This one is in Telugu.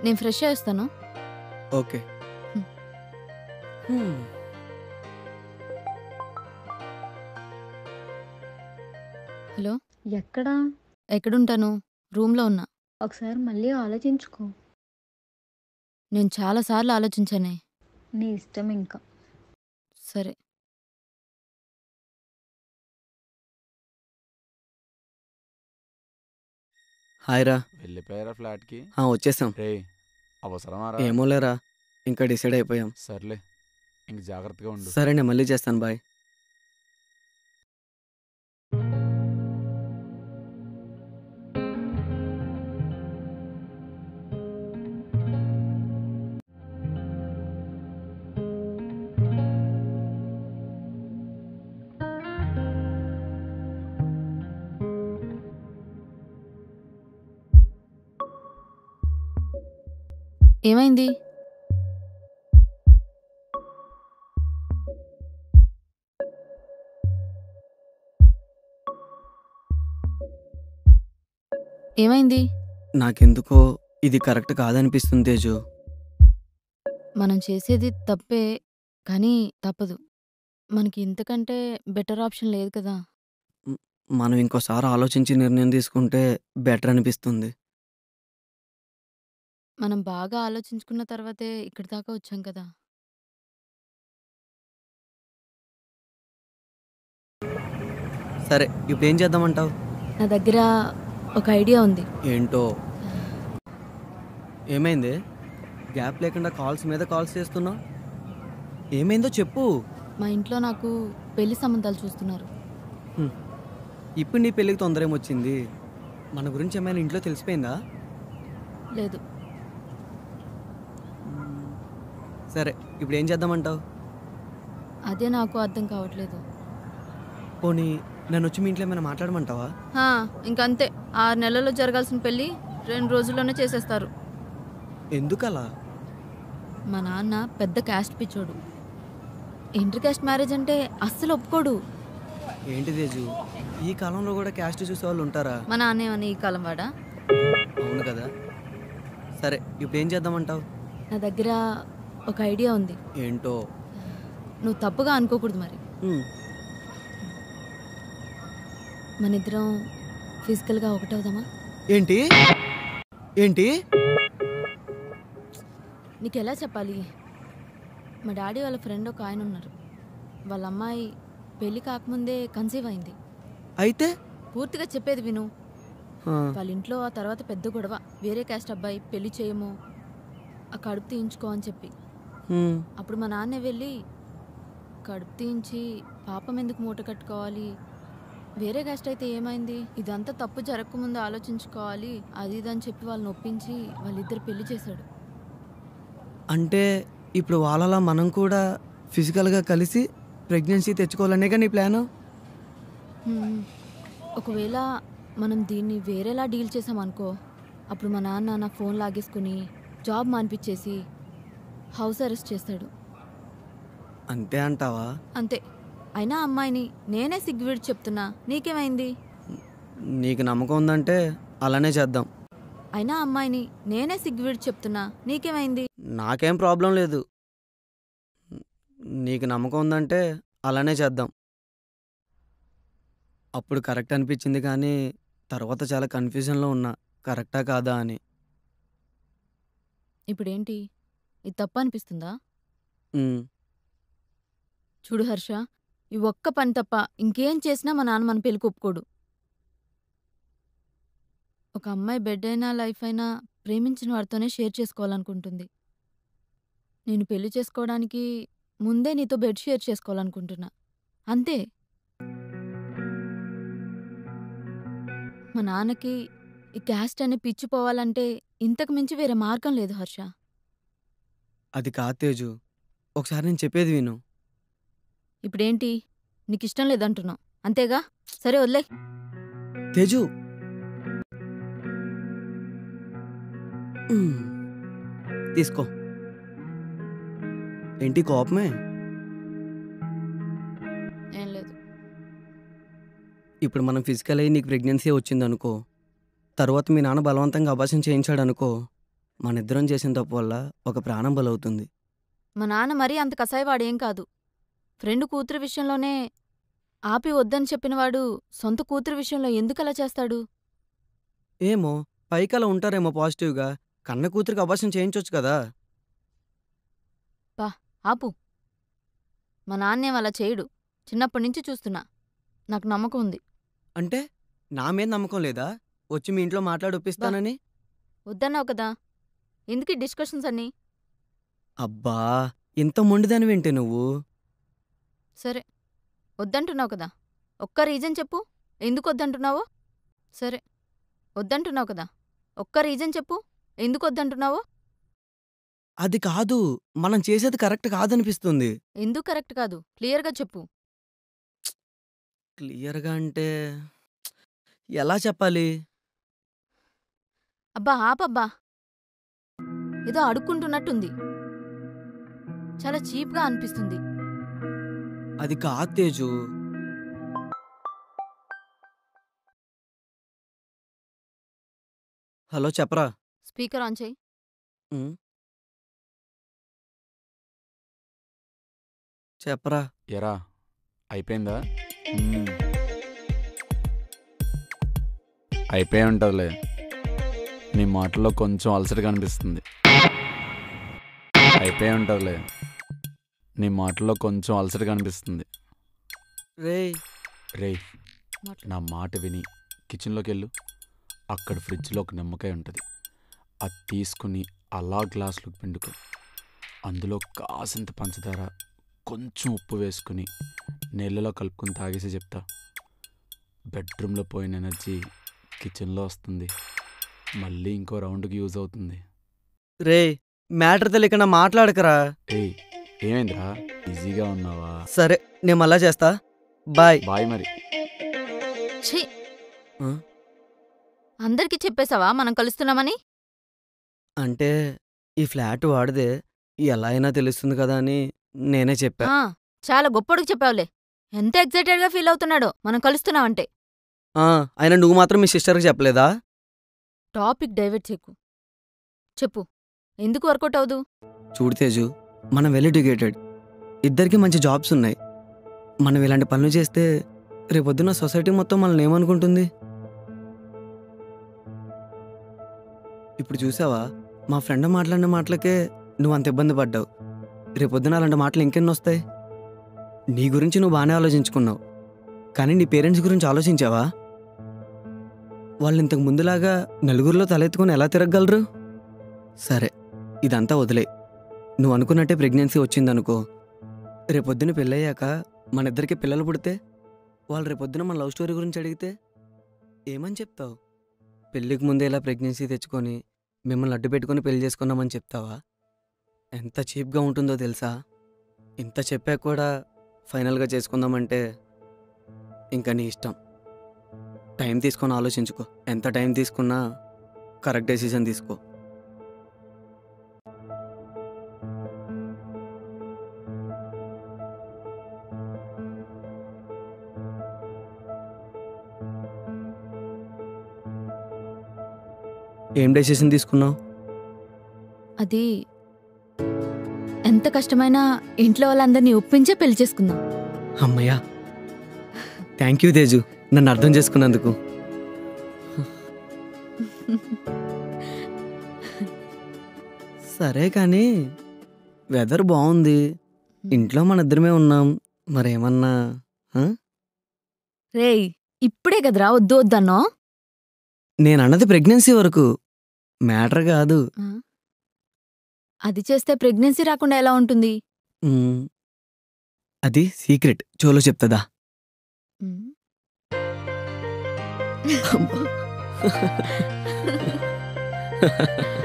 నేను ఫ్రెష్ అయ్యేస్తాను ఓకే హ్మ్. హ్మ్. హలో ఎక్కడా ఎక్కడుంటాను రూమ్లో ఉన్నా ఒకసారి మళ్ళీ ఆలోచించుకో నేను చాలాసార్లు ఆలోచించానే నీ ఇష్టం ఇంకా సరే హాయ్ రా వెళ్ళిపోయారా ఫ్లాట్కి ఆ, వచ్చేసాం రే అవసరమారా ఏమోలేరా ఇంకా డిసైడ్ అయిపోయాం సర్లే ఇంక జాగ్రత్తగా ఉండు సరే నేను మళ్ళీ చేస్తాను బాయ్ ఏమైంది ఏమైంది నాకెందుకో ఇది కరెక్ట్ కాదనిపిస్తుంది తేజు మనం చేసేది తప్పే కానీ తప్పదు మనకి ఇంతకంటే బెటర్ ఆప్షన్ లేదు కదా మనం ఇంకోసారి ఆలోచించి నిర్ణయం తీసుకుంటే బెటర్ అనిపిస్తుంది మనం బాగా ఆలోచించుకున్న తర్వాతే ఇక్కడి దాకా వచ్చాం కదా సరే ఇప్పుడు ఏం చేద్దామంటావు నా దగ్గర ఒక ఐడియా ఉంది ఏంటో ఏమైంది గ్యాప్ లేకుండా కాల్స్ మీద కాల్స్ చేస్తున్నావు ఏమైందో చెప్పు మా ఇంట్లో నాకు పెళ్లి సంబంధాలు చూస్తున్నారు ఇప్పుడు నీ పెళ్ళికి తొందర ఏమొచ్చింది మన గురించి ఏమైనా ఇంట్లో తెలిసిపోయిందా లేదు సరే ఇప్పుడు ఏం చేద్దామంటావు అదే నాకు అర్థం కావట్లేదు పోనీ నన్ను వచ్చి మీ ఇంట్లో ఏమైనా మాట్లాడమంటావా హా, ఇంకంతే ఆరు నెలల్లో జరగాల్సిన పెళ్లి రెండు రోజుల్లోనే చేసేస్తారు ఎందుకలా మా నాన్న పెద్ద క్యాస్ట్ పిచ్చోడు ఇంటర్ క్యాస్ట్ మ్యారేజ్ అంటే అస్సలు ఒప్పుకోడు ఏంటి తేజు ఈ కాలంలో కూడా క్యాస్ట్ చూసే వాళ్ళు ఉంటారా మా నాన్న ఏమని ఈ కాలం వాడా అవును కదా సరే ఇప్పుడు ఏం చేద్దామంటావు నా దగ్గర ఒక ఐడియా ఉంది ఏంటో నువ్వు తప్పుగా అనుకోకూడదు మరి హ్మ్, మన ఇద్దరం ఫిజికల్గా ఒకటవుదామా ఏంటి ఏంటి నీకు ఎలా చెప్పాలి మా డాడీ వాళ్ళ ఫ్రెండ్ ఒక ఆయన ఉన్నారు వాళ్ళ అమ్మాయి పెళ్లి కాకముందే కన్సీవ్ అయింది అయితే పూర్తిగా చెప్పేది విను ఆ, వాళ్ళ ఇంట్లో ఆ తర్వాత పెద్ద గొడవ వేరే క్యాస్ట్ అబ్బాయి పెళ్లి చేయము ఆ కడుపు తీయించుకో అని చెప్పి హ్మ్, అప్పుడు మా నాన్నే వెళ్ళి కడుపు తీయించి పాపం ఎందుకు మూట కట్టుకోవాలి వేరే క్యాస్ట్ అయితే ఏమైంది ఇదంతా తప్పు జరగకముందు ఆలోచించుకోవాలి అది ఇది అని చెప్పి వాళ్ళని ఒప్పించి వాళ్ళిద్దరు పెళ్లి చేశాడు అంటే ఇప్పుడు వాళ్ళలా మనం కూడా ఫిజికల్గా కలిసి ప్రెగ్నెన్సీ తెచ్చుకోవాలనే నీ ప్లాను హ్మ్. ఒకవేళ మనం దీన్ని వేరేలా డీల్ చేసామనుకో అప్పుడు మా నాన్న నా ఫోన్ లాగేసుకుని జాబ్ మాన్పించేసి హౌస్ అరెస్ట్ చేస్తాడు అంతే అంటావా అంతే అయినా అమ్మాయిని నేనే సిగ్గువిడి చెప్తున్నా నీకేమైంది నీకు నమ్మకం ఉందంటే అలానే చేద్దాం అయినా అమ్మాయిని నేనే సిగ్గువిడి చెప్తున్నా నీకేమైంది నాకేం ప్రాబ్లం లేదు నీకు నమ్మకం ఉందంటే అలానే చేద్దాం అప్పుడు కరెక్ట్ అనిపించింది కానీ తర్వాత చాలా కన్ఫ్యూజన్లో ఉన్నా కరెక్టా కాదా అని ఇప్పుడేంటి ఇది తప్పు అనిపిస్తుందా ఉమ్, చూడు హర్ష ఈ ఒక్క పని తప్ప ఇంకేం చేసినా మా నాన్న మన పెళ్ళికి ఒప్పుకోడు ఒక అమ్మాయి బెడ్ అయినా లైఫ్ అయినా ప్రేమించిన వాడితోనే షేర్ చేసుకోవాలనుకుంటుంది నేను పెళ్లి చేసుకోవడానికి ముందే నీతో బెడ్ షేర్ చేసుకోవాలనుకుంటున్నా అంతే మా నాన్నకి ఈ క్యాస్ట్ అనే పిచ్చి పోవాలంటే ఇంతకు మించి వేరే మార్గం లేదు హర్ష అది కాదు తేజు ఒకసారి నేను చెప్పేది విను ఇప్పుడేంటి నీకు ఇష్టం లేదంటున్నావు అంతేగా సరే వదిలే తేజు ఉమ్, తీసుకో ఏంటి కోపమే ఏం లేదు ఇప్పుడు మనం ఫిజికల్ అయ్యి నీకు ప్రెగ్నెన్సీ వచ్చిందనుకో తర్వాత మీ నాన్న బలవంతంగా అభాషణ చేయించాడు అనుకో మన ఇద్దరం చేసిన తప్పు వల్ల ఒక ప్రాణం బలవుతుంది మా నాన్న మరీ అంత కసాయివాడేం కాదు ఫ్రెండ్ కూతురు విషయంలోనే ఆపి వద్దని చెప్పినవాడు సొంత కూతురు విషయంలో ఎందుకలా చేస్తాడు ఏమో పైకి అలా ఉంటారేమో పాజిటివ్గా కన్న కూతురికి అభాషణ చేయించవచ్చు కదా ఆపు మా నాన్నేం అలా చేయడు చిన్నప్పటి నుంచి చూస్తున్నా నాకు నమ్మకం ఉంది అంటే నా మీద నమ్మకం లేదా వచ్చి మీ ఇంట్లో మాట్లాడి ఒప్పిస్తానని వద్దన్నావు కదా ఎందుకు ఈ డిస్కషన్స్ అన్నీ అబ్బా ఇంత మొండిదాని వింటే నువ్వు సరే వద్దంటున్నావు కదా ఒక్క రీజన్ చెప్పు ఎందుకు వద్దంటున్నావో సరే వద్దంటున్నావు కదా ఒక్క రీజన్ చెప్పు ఎందుకు వద్దంటున్నావో అది కాదు మనం చేసేది కరెక్ట్ కాదనిపిస్తుంది ఎందుకు కరెక్ట్ కాదు క్లియర్గా చెప్పు క్లియర్గా అంటే ఎలా చెప్పాలి అబ్బా ఆపబ్బా ఏదో అడుక్కుంటున్నట్టుంది చాలా చీప్గా అనిపిస్తుంది అది కాదు తేజు హలో చెప్పరా స్పీకర్ ఆన్ చేయి ఉమ్. చెప్పరా ఎరా అయిపోయిందా మ్మ్. అయిపోయి ఉంటుందిలే నీ మాటల్లో కొంచెం అలసటగా అనిపిస్తుంది అయిపోయి ఉంటుందిలే నీ మాటల్లో కొంచెం అలసటగా అనిపిస్తుంది రేయ్ రేయ్ మాట్లాడు. నా మాట విని కిచెన్లోకి వెళ్ళు అక్కడ ఫ్రిడ్జ్లో ఒక నిమ్మకాయ ఉంటుంది అది తీసుకుని అలా గ్లాసులోకి పిండుకో అందులో కాసింత పంచదార కొంచెం ఉప్పు వేసుకుని నీళ్ళలో కలుపుకొని తాగేసి చెప్తా బెడ్రూమ్లో పోయిన ఎనర్జీ కిచెన్లో వస్తుంది మళ్ళీ ఇంకో రౌండ్కి యూజ్ అవుతుంది రేయ్ మ్యాటర్ తెలియకుండా మాట్లాడకరా ఏయ్ ఏమైందిరా ఈజీగా ఉన్నావా సరే నేను మళ్ళా చేస్తా బాయ్ బాయ్ మరి ఛీ ఆ? అందరికీ చెప్పేశావా మనం కలుస్తున్నామని అంటే ఈ ఫ్లాట్ వాడిదే ఎలా అయినా తెలుస్తుంది కదా అని నేనే చెప్పా ఆ, చాలా గొప్పడికి చెప్పావులే ఎంత ఎక్సైటెడ్గా ఫీల్ అవుతున్నాడో మనం కలుస్తున్నామంటే ఆ, అయినా నువ్వు మాత్రం మీ సిస్టర్కి చెప్పలేదా టాపిక్ డైవర్ట్ చేయకు చెప్పు ఎందుకు వర్కౌట్ అవదు చూడు తేజు మనం వెల్ ఎడ్యుకేటెడ్ ఇద్దరికి మంచి జాబ్స్ ఉన్నాయి మనం ఇలాంటి పనులు చేస్తే రేపొద్దున సొసైటీ మొత్తం మనల్ని ఏమనుకుంటుంది ఇప్పుడు చూసావా మా ఫ్రెండ్ మాట్లాడిన మాటలకే నువ్వు అంత ఇబ్బంది పడ్డావు రేపొద్దున అలాంటి మాటలు ఇంకెన్ని వస్తాయి నీ గురించి నువ్వు బాగానే ఆలోచించుకున్నావు కానీ నీ పేరెంట్స్ గురించి ఆలోచించావా వాళ్ళు ఇంతకు ముందులాగా నలుగురిలో తలెత్తుకొని ఎలా తిరగగలరు సరే ఇదంతా వదిలే నువ్వు అనుకున్నట్టే ప్రెగ్నెన్సీ వచ్చిందనుకో రేపొద్దున పెళ్ళయ్యాక మన ఇద్దరికి పిల్లలు పుడితే వాళ్ళు రేపొద్దున మన లవ్ స్టోరీ గురించి అడిగితే ఏమని చెప్తావు పెళ్ళికి ముందే ఇలా ప్రెగ్నెన్సీ తెచ్చుకొని మిమ్మల్ని అడ్డు పెట్టుకొని పెళ్లి చేసుకున్నామని చెప్తావా ఎంత చీప్గా ఉంటుందో తెలుసా ఇంత చెప్పాక కూడా ఫైనల్గా చేసుకుందామంటే ఇంకా నీ ఇష్టం టైం తీసుకొని ఆలోచించుకో ఎంత టైం తీసుకున్నా కరెక్ట్ డెసిషన్ తీసుకో ఏం డెసిషన్ తీసుకున్నావు అది ఎంత కష్టమైనా ఇంట్లో వాళ్ళందరినీ ఒప్పించే పెళ్లి చేసుకుందాం అమ్మయ్యా థ్యాంక్ యూ తేజు నన్ను అర్థం చేసుకున్నందుకు సరే కానీ వెదర్ బాగుంది ఇంట్లో మన ఇద్దరమే ఉన్నాం మరేమన్నా రేయ్ ఇప్పుడే కదరా వద్దు వద్దన్నో నేను అన్నది ప్రెగ్నెన్సీ వరకు మ్యాటర్ కాదు అది చేస్తే ప్రెగ్నెన్సీ రాకుండా ఎలా ఉంటుంది మ్, అది సీక్రెట్ చోలో చెప్తుందా ఉమ్. అబ్బా.